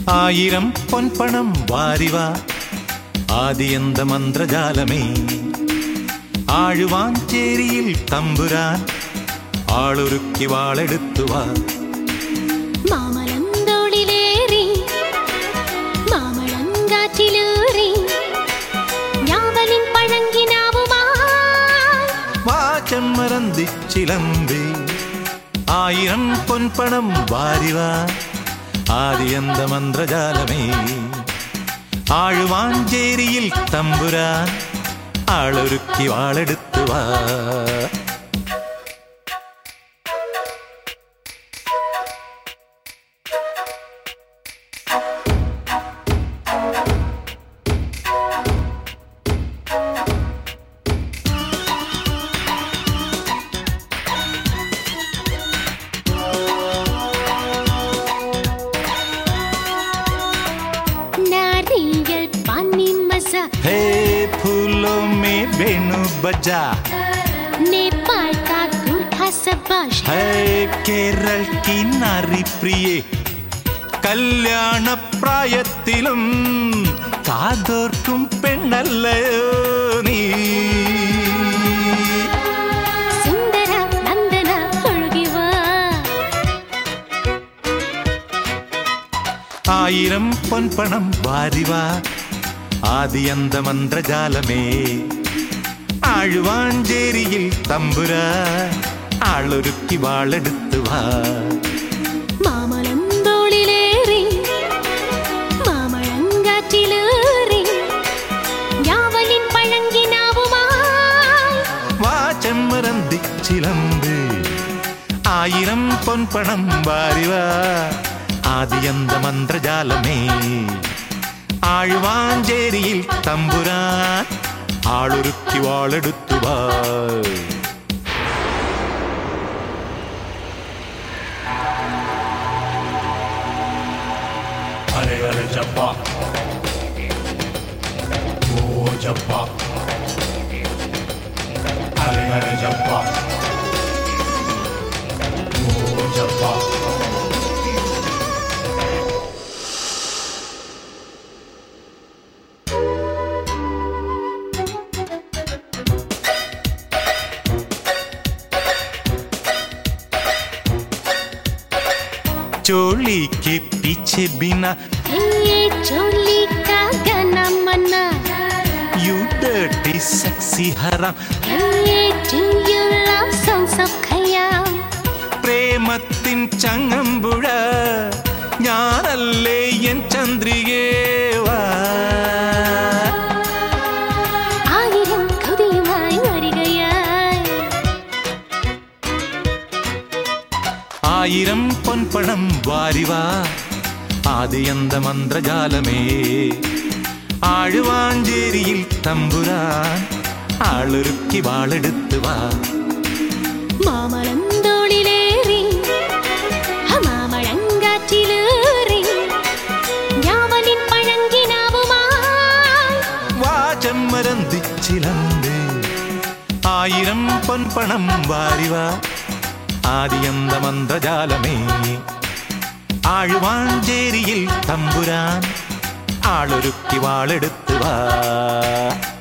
ആയിരം പൊൻപണം വാരിവ ആദിയന്ത മന്ത്രജാലമേ ആഴുവാൻ ചേരിയിൽ തമ്പുരാൻ ആളൊരുക്കി വാളെടുത്തുവാ മാമലം തോളിലേറി മാമഴങ്കാറ്റിലേറി ഞാവലിൻ പഴങ്കിനാവുമായി വാചമ്മരന്തിച്ചിലമ്പി ആയിരം പൊൻപണം വാരിവ ആദിയന്ത മന്ത്രജാലമേ ആഴുവാൻ ചേരിയിൽ തമ്പുരാൻ ആളൊരുക്കി വാളെടുത്തുവാ नारियल पानी मजा हे फूलों में वेणु बजा नेपाल का गुरखा सबाश है കേരൾ की നാരി പ്രിയേ കല്യാണപ്രായത്തിലും കാതോർക്കും പെണ്ണല്ലയോ നീ സുന്ദര നന്ദന ഒഴുകിവാ ആയിരം പൊൻപണം വാരിവ ആദിയന്ത മന്ത്രജാലമേ ആഴുവാഞ്ചേരിയിൽ തമ്പുര ആളൊരുക്കി വാളെടുത്തുവാ മാമലം തോളിലേറി മാമഴങ്കാറ്റിലേറി ഞാവലിൻ പഴങ്കിനാവുമായി വാചമ്മരന്തിച്ചിലമ്പ് ആയിരം പൊൻപണം വാരിവ ആദിയന്ത മന്ത്രജാലമേ ആഴുവാഞ്ചേരിയിൽ തമ്പുരാൻ ആളൊരുക്കി വാളെടുത്തുവാ हरे हरे जब्बा ओ जब्बा हरे हरे जब्बा ओ जब्बा चोली के पीछे बिना ये चोली का गाना मना यू डर्टी सेक्सी हरा ये do you love songs of Khayyam പ്രേമത്തിൻ Changampuzha ഞാനല്ലേ എൻ ചന്ദ്രികേവാ ആയിരം കൊതിയുമായി വരികയായി ആയിരം പൊൻപണം വാരിവ ആദിയന്ത മന്ത്രജാലമേ ആഴുവാഞ്ചേരിയിൽ തമ്പുരാൻ ആളൊരുക്കി വാളെടുത്തുവാ മാമലം തോളിലേറി മാമഴങ്കാറ്റിലേറി ഞാവലിൻ പഴങ്കിനാവുമായി വാചമ്മരന്തിച്ചിലമ്പ് ആയിരം പൊൻപണം വാരിവ ആദിയന്ത മന്ത്രജാലമേ ആഴുവാഞ്ചേരിയിൽ തമ്പുരാൻ ആളൊരുക്കി വാളെടുത്തുവാ